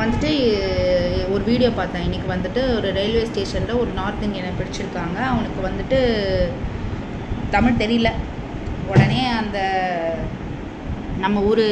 வந்துட்டு ஒரு வீடியோ பார்த்தேன் இன்னைக்கு வந்துட்டு ஒரு ரயில்வே ஸ்டேஷனில் ஒரு நார்த் இந்தியனை பிடிச்சிருக்காங்க அவனுக்கு வந்துட்டு தமிழ் தெரியல உடனே அந்த நம்ம ஊர்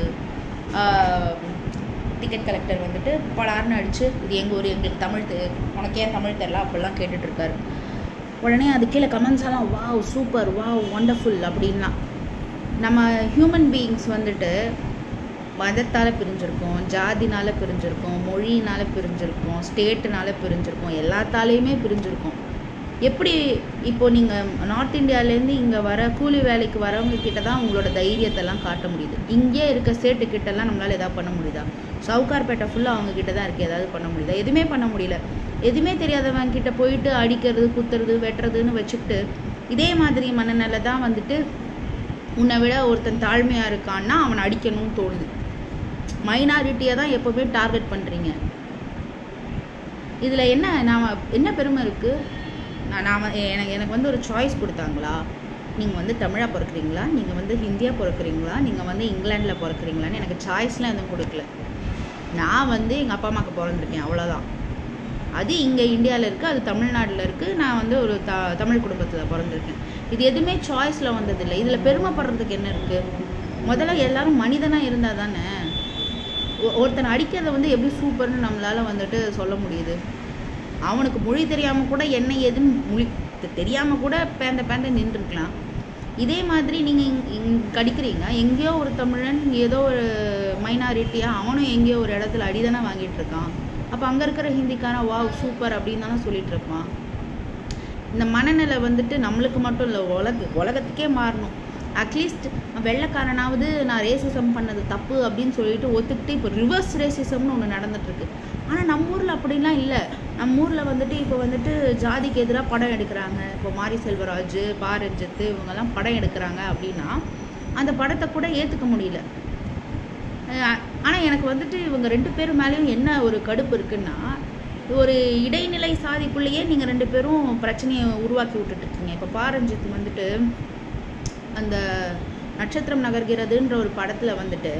டிக்கெட் கலெக்டர் வந்துட்டு பலார்னு அடித்து இது எங்கள் ஊர் எங்களுக்கு தமிழ் தெ உனக்கு ஏன் தமிழ் தெரில அப்படிலாம் கேட்டுட்ருக்காரு உடனே அது கீழே கமெண்ட்ஸ் எல்லாம் வாவ் சூப்பர் வாவ் ஒண்டர்ஃபுல் அப்படின்லாம் நம்ம ஹியூமன் பீயிங்ஸ் வந்துட்டு மதத்தால் பிரிஞ்சிருக்கோம் ஜாதினால பிரிஞ்சிருக்கோம் மொழியினால் பிரிஞ்சிருக்கோம் ஸ்டேட்டுனால பிரிஞ்சிருக்கோம் எல்லாத்தாலேயுமே பிரிஞ்சிருக்கோம் எப்படி இப்போ நீங்கள் நார்த் இந்தியாவிலேருந்து இங்கே வர கூலி வேலைக்கு வரவங்க கிட்ட தான் உங்களோட தைரியத்தெல்லாம் காட்ட முடியுது இங்கே இருக்க ஸ்டேட்டு கிட்டலாம் நம்மளால் எதாவது பண்ண முடியுதா சவுகார்பேட்டை ஃபுல்லாக அவங்க கிட்ட தான் இருக்குது ஏதாவது பண்ண முடியுதா எதுவுமே பண்ண முடியல எதுவுமே தெரியாதவங்க கிட்ட போயிட்டு அடிக்கிறது குத்துறது வெட்டுறதுன்னு வச்சுக்கிட்டு இதே மாதிரி மனநிலை தான் வந்துட்டு உன்னை விட ஒருத்தன் தாழ்மையாக இருக்கான்னா அவனை அடிக்கணும்னு தோணுது மைனாரிட்டியை தான் எப்போவுமே டார்கெட் பண்ணுறீங்க இதில் என்ன நாம் என்ன பெருமை இருக்குது நான் நாம் எனக்கு எனக்கு வந்து ஒரு சாய்ஸ் கொடுத்தாங்களா நீங்கள் வந்து தமிழாக பிறக்கிறீங்களா நீங்கள் வந்து ஹிந்தியாக பிறக்கிறீங்களா நீங்கள் வந்து இங்கிலாண்டில் பிறக்கிறீங்களான்னு எனக்கு சாய்ஸ்லாம் எதுவும் கொடுக்கல நான் வந்து எங்கள் அப்பா அம்மாவுக்கு பிறந்திருக்கேன் அவ்வளோதான் அது இங்கே இந்தியாவில் இருக்குது அது தமிழ்நாட்டில் இருக்குது நான் வந்து ஒரு த தமிழ் குடும்பத்தில் பிறந்திருக்கேன் இது எதுவுமே சாய்ஸில் வந்ததில்லை இதில் பெருமைப்படுறதுக்கு என்ன இருக்குது முதல்ல எல்லாரும் மனிதனாக இருந்தால் தானே ஒருத்தனை அடிக்கிறத வந்து எப்படி சூப்பர்னு நம்மளால் வந்துட்டு சொல்ல முடியுது அவனுக்கு மொழி தெரியாமல் கூட என்ன ஏதுன்னு மொழி தெரியாமல் கூட பேந்த பேந்த நின்றுருக்கலாம் இதே மாதிரி நீங்கள் இங் இங்கே அடிக்கிறீங்க எங்கேயோ ஒரு தமிழன் ஏதோ ஒரு மைனாரிட்டியாக அவனும் எங்கேயோ ஒரு இடத்துல அடிதானே வாங்கிட்டு இருக்கான் அப்போ அங்கே இருக்கிற ஹிந்திக்கான வாவ் சூப்பர் அப்படின்னு தானே சொல்லிட்டு இருப்பான் இந்த மனநிலை வந்துட்டு நம்மளுக்கு மட்டும் இல்லை உலக உலகத்துக்கே மாறணும் அட்லீஸ்ட் வெள்ளைக்காரனாவது நான் ரேசிசம் பண்ணது தப்பு அப்படின்னு சொல்லிட்டு ஒத்துக்கிட்டு இப்போ ரிவர்ஸ் ரேசிசம்னு ஒன்று நடந்துட்டுருக்கு ஆனால் நம்ம ஊரில் அப்படிலாம் இல்லை நம்ம ஊரில் வந்துட்டு இப்போ வந்துட்டு ஜாதிக்கு எதிராக படம் எடுக்கிறாங்க இப்போ மாரி செல்வராஜ் பாரஞ்சித்து இவங்கெல்லாம் படம் எடுக்கிறாங்க அப்படின்னா அந்த படத்தை கூட ஏற்றுக்க முடியல ஆனால் எனக்கு வந்துட்டு இவங்க ரெண்டு பேரும் மேலேயும் என்ன ஒரு கடுப்பு இருக்குன்னா ஒரு இடைநிலை சாதிக்குள்ளேயே நீங்கள் ரெண்டு பேரும் பிரச்சனையை உருவாக்கி விட்டுட்ருக்கீங்க இப்போ பாரஞ்சித் வந்துட்டு அந்த நட்சத்திரம் நகர்கிறதுன்ற ஒரு படத்தில் வந்துட்டு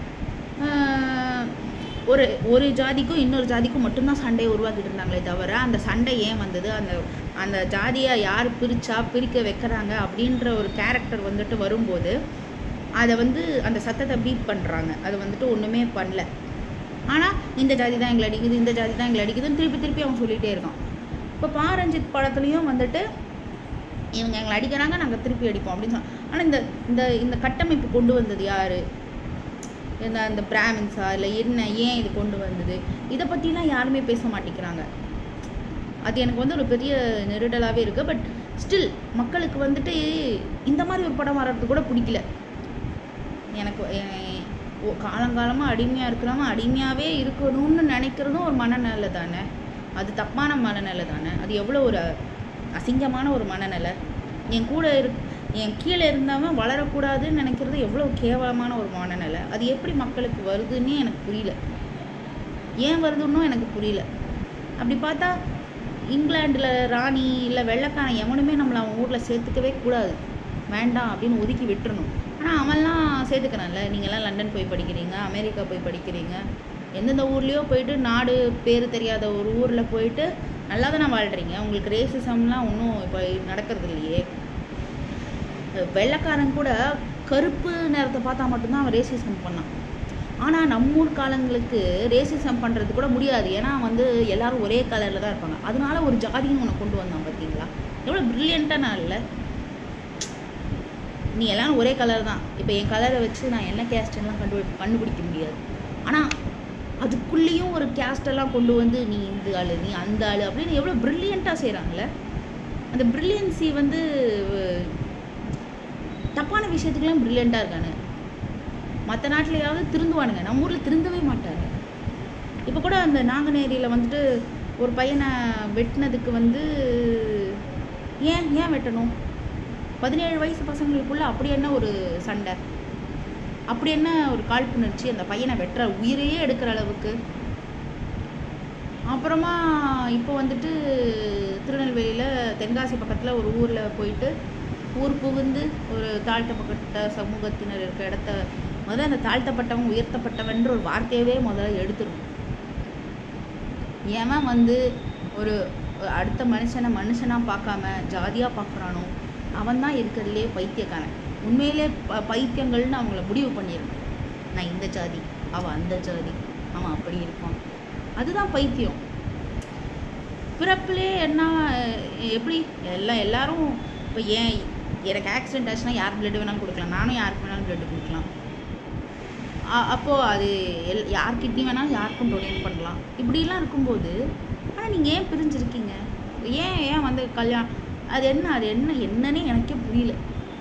ஒரு ஒரு ஜாதிக்கும் இன்னொரு ஜாதிக்கும் மட்டும்தான் சண்டையை உருவாக்கிட்டு இருந்தாங்களே தவிர அந்த சண்டை ஏன் வந்தது அந்த அந்த ஜாதியை யார் பிரித்தா பிரிக்க வைக்கிறாங்க அப்படின்ற ஒரு கேரக்டர் வந்துட்டு வரும்போது அதை வந்து அந்த சத்தத்தை பீட் பண்ணுறாங்க அது வந்துட்டு ஒன்றுமே பண்ணல ஆனால் இந்த ஜாதி தான் எங்களை அடிக்குது இந்த ஜாதி தான் எங்களை அடிக்குதுன்னு திருப்பி திருப்பி அவன் சொல்லிகிட்டே இருக்கான் இப்போ பாரஞ்சித் படத்துலையும் வந்துட்டு இவங்க எங்களை அடிக்கிறாங்க நாங்கள் திருப்பி அடிப்போம் அப்படின்னு சொன்னோம் ஆனால் இந்த இந்த இந்த கட்டமைப்பு கொண்டு வந்தது யார் இந்த அந்த பிராமின்ஸா இல்லை என்ன ஏன் இது கொண்டு வந்தது இதை பற்றிலாம் யாருமே பேச மாட்டேங்கிறாங்க அது எனக்கு வந்து ஒரு பெரிய நெருடலாகவே இருக்குது பட் ஸ்டில் மக்களுக்கு வந்துட்டு இந்த மாதிரி ஒரு படம் வர்றது கூட பிடிக்கல எனக்கு காலங்காலமாக அடிமையாக இருக்கிறவங்க அடிமையாகவே இருக்கணும்னு நினைக்கிறதும் ஒரு மனநிலை தானே அது தப்பான மனநிலை தானே அது எவ்வளோ ஒரு அசிங்கமான ஒரு மனநிலை என் கூட இரு என் கீழே இருந்தவன் வளரக்கூடாதுன்னு நினைக்கிறது எவ்வளோ கேவலமான ஒரு மனநிலை அது எப்படி மக்களுக்கு வருதுன்னே எனக்கு புரியல ஏன் வருதுன்னும் எனக்கு புரியல அப்படி பார்த்தா இங்கிலாண்டில் ராணி இல்லை வெள்ளைக்காரன் எவனுமே நம்மளை அவன் ஊரில் சேர்த்துக்கவே கூடாது வேண்டாம் அப்படின்னு ஒதுக்கி விட்டுறணும் ஆனால் அவன்லாம் சேர்த்துக்கிறான்ல நீங்கள்லாம் லண்டன் போய் படிக்கிறீங்க அமெரிக்கா போய் படிக்கிறீங்க எந்தெந்த ஊர்லேயோ போயிட்டு நாடு பேர் தெரியாத ஒரு ஊரில் போயிட்டு நல்லா தானே வாழ்கிறீங்க உங்களுக்கு ரேசிசம்லாம் ஒன்றும் இப்போ நடக்கிறது இல்லையே வெள்ளைக்காரன் கூட கருப்பு நேரத்தை பார்த்தா மட்டும்தான் அவன் ரேசிசம் பண்ணான் ஆனால் நம்ம ஊர் காலங்களுக்கு ரேசிசம் பண்ணுறது கூட முடியாது ஏன்னா வந்து எல்லோரும் ஒரே கலரில் தான் இருப்பாங்க அதனால ஒரு ஜாதின்னு ஒன்று கொண்டு வந்தான் பார்த்தீங்களா எவ்வளோ ப்ரில்லியண்ட்டாக நான் இல்லை நீ எல்லாம் ஒரே கலர் தான் இப்போ என் கலரை வச்சு நான் என்ன கேஸ்டெல்லாம் கண்டு கண்டுபிடிக்க முடியாது ஆனால் அதுக்குள்ளேயும் ஒரு கேஸ்டெல்லாம் கொண்டு வந்து நீ இந்த ஆள் நீ அந்த ஆள் அப்படின்னு எவ்வளோ ப்ரில்லியண்ட்டாக செய்கிறாங்களே அந்த ப்ரில்லியன்சி வந்து தப்பான விஷயத்துக்குலாம் ப்ரில்லியண்ட்டாக இருக்கானு மற்ற நாட்டிலையாவது திருந்துவானுங்க நம்ம ஊரில் திருந்தவே மாட்டாங்க இப்போ கூட அந்த நாங்குநேரியில் வந்துட்டு ஒரு பையனை வெட்டினதுக்கு வந்து ஏன் ஏன் வெட்டணும் பதினேழு வயசு பசங்களுக்குள்ள அப்படி என்ன ஒரு சண்டை அப்படி என்ன ஒரு காழ்ப்புணர்ச்சி அந்த பையனை வெட்டுற உயிரையே எடுக்கிற அளவுக்கு அப்புறமா இப்போ வந்துட்டு திருநெல்வேலியில் தென்காசி பக்கத்தில் ஒரு ஊரில் போயிட்டு ஊர் புகுந்து ஒரு தாழ்த்தப்பட்ட சமூகத்தினர் இருக்க இடத்த முதல்ல அந்த தாழ்த்தப்பட்டவன் உயர்த்தப்பட்டவன்ற ஒரு வார்த்தையவே முதல்ல எடுத்துரும் எவன் வந்து ஒரு ஒரு அடுத்த மனுஷனை மனுஷனாக பார்க்காம ஜாதியாக பார்க்குறானோ அவன் தான் இருக்கிறதுலே பைத்தியக்காரன் உண்மையிலே ப பைத்தியங்கள்னு அவங்கள முடிவு பண்ணிடணும் நான் இந்த ஜாதி அவன் அந்த ஜாதி அவன் அப்படி இருப்பான் அதுதான் பைத்தியம் பிறப்பிலே என்ன எப்படி எல்லாம் எல்லாரும் இப்போ ஏன் எனக்கு ஆக்சிடென்ட் ஆச்சுன்னா யார் பிளட் வேணாலும் கொடுக்கலாம் நானும் யாருக்கு வேணாலும் பிளட் கொடுக்கலாம் அ- அப்போ அது எல் யார் கிட்னி வேணாலும் யாருக்கும் டொனேட் பண்ணலாம் இப்படிலாம் இருக்கும்போது ஆனால் நீங்கள் ஏன் பிரிஞ்சிருக்கீங்க ஏன் ஏன் வந்து கல்யாணம் அது என்ன அது என்ன என்னன்னே எனக்கே புரியல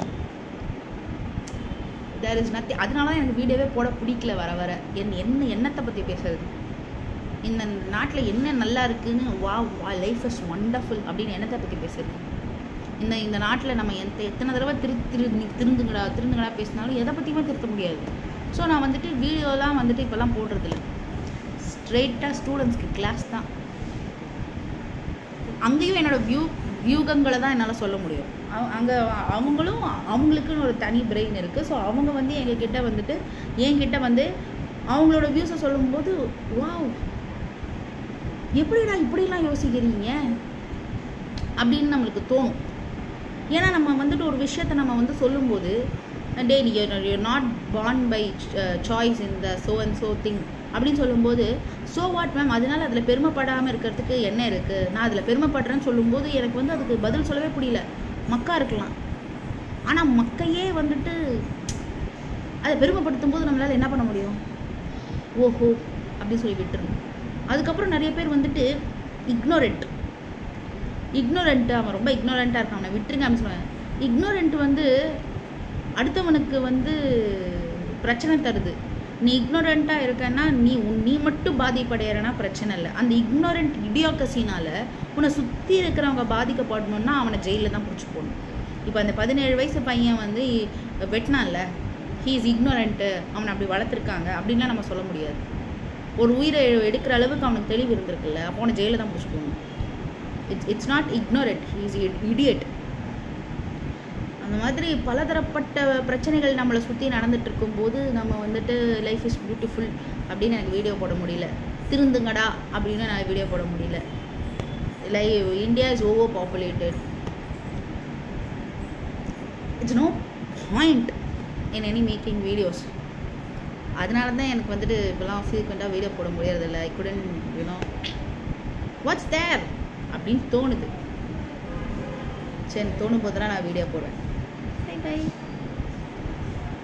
தேர் இஸ் நத்தி அதனால தான் எனக்கு வீடியோவே போட பிடிக்கல வர வர என் என்ன என்னத்தை பற்றி பேசுறது இந்த நாட்டில் என்ன நல்லா இருக்குன்னு வா வா லைஃப் இஸ் ஒண்டர்ஃபுல் அப்படின்னு என்னத்தை பற்றி பேசுறது இந்த இந்த நாட்டில் நம்ம எந்த எத்தனை தடவை திரு திரு நீ- திருந்துங்கடா திருந்துங்கடா பேசினாலும் எதை பற்றியுமே திருத்த முடியாது ஸோ நான் வந்துட்டு வீடியோலாம் வந்துட்டு இப்போல்லாம் போடுறதில்ல ஸ்ட்ரெயிட்டாக ஸ்டூடெண்ட்ஸ்க்கு கிளாஸ் தான் அங்கேயும் என்னோட வியூ வியூகங்களை தான் என்னால் சொல்ல முடியும் அங்கே அவங்களும் அவங்களுக்குன்னு ஒரு தனி பிரெயின் இருக்குது ஸோ அவங்க வந்து எங்ககிட்ட வந்துட்டு என்கிட்ட வந்து அவங்களோட வியூஸை சொல்லும்போது வாவ் எப்படிடா இப்படிலாம் யோசிக்கிறீங்க அப்படின்னு நம்மளுக்கு தோணும் ஏன்னா நம்ம வந்துட்டு ஒரு விஷயத்தை நம்ம வந்து சொல்லும்போது டே நீ you're not born by choice in the so and so thing அப்படின்னு சொல்லும்போது ஸோ வாட் மேம் அதனால அதில் பெருமைப்படாமல் இருக்கிறதுக்கு என்ன இருக்குது நான் அதில் பெருமைப்படுறேன்னு சொல்லும்போது எனக்கு வந்து அதுக்கு பதில் சொல்லவே புரியல மக்கா இருக்கலாம் ஆனால் மக்கையே வந்துட்டு அதை பெருமைப்படுத்தும் போது நம்மளால் என்ன பண்ண முடியும் ஓஹோ அப்படின்னு சொல்லி விட்டுருணும் அதுக்கப்புறம் நிறைய பேர் வந்துட்டு இக்னோரண்ட் இக்னோரண்ட்டு அவன் ரொம்ப இக்னோரண்ட்டாக இருக்கான் அவனை விட்டுருங்க அப்படின்னு சொல்லுவேன் இக்னோரண்ட் வந்து அடுத்தவனுக்கு வந்து பிரச்சனை தருது நீ இக்னோரண்ட்டாக இருக்கன்னா நீ உன் நீ மட்டும் பாதிப்படையிறனா பிரச்சனை இல்லை அந்த இக்னோரண்ட் இடியோக்கசினால உன்னை சுற்றி இருக்கிறவங்க பாதிக்கப்படணும்னா அவனை ஜெயிலில் தான் பிடிச்சி போகணும் இப்போ அந்த பதினேழு வயசு பையன் வந்து வெட்டினான்ல ஹீ இஸ் இக்னோரண்ட்டு அவனை அப்படி வளர்த்துருக்காங்க அப்படின்லாம் நம்ம சொல்ல முடியாது ஒரு உயிரை எடுக்கிற அளவுக்கு அவனுக்கு தெளிவு இருந்திருக்குல்ல அப்போ அவனை ஜெயிலில் தான் பிடிச்சி போகணும் it's it's not ignorant he's idiot அந்த மாதிரி பலதரப்பட்ட பிரச்சனைகள் நம்மளை சுற்றி நடந்துட்டு இருக்கும்போது நம்ம வந்துட்டு லைஃப் இஸ் பியூட்டிஃபுல் அப்படின்னு எனக்கு வீடியோ போட முடியல திருந்துங்கடா அப்படின்னு நான் வீடியோ போட முடியல லை India is over populated it's no point in any making videos அதனால தான் எனக்கு வந்துட்டு இப்போலாம் ஃப்ரீக்வெண்ட்டாக வீடியோ போட முடியறதில்ல ஐ குடன் யூனோ வாட்ஸ் தேர் அப்படின்னு தோணுது சரி தோணும் போதெல்லாம் நான் வீடியோ போடுவேன் பை பை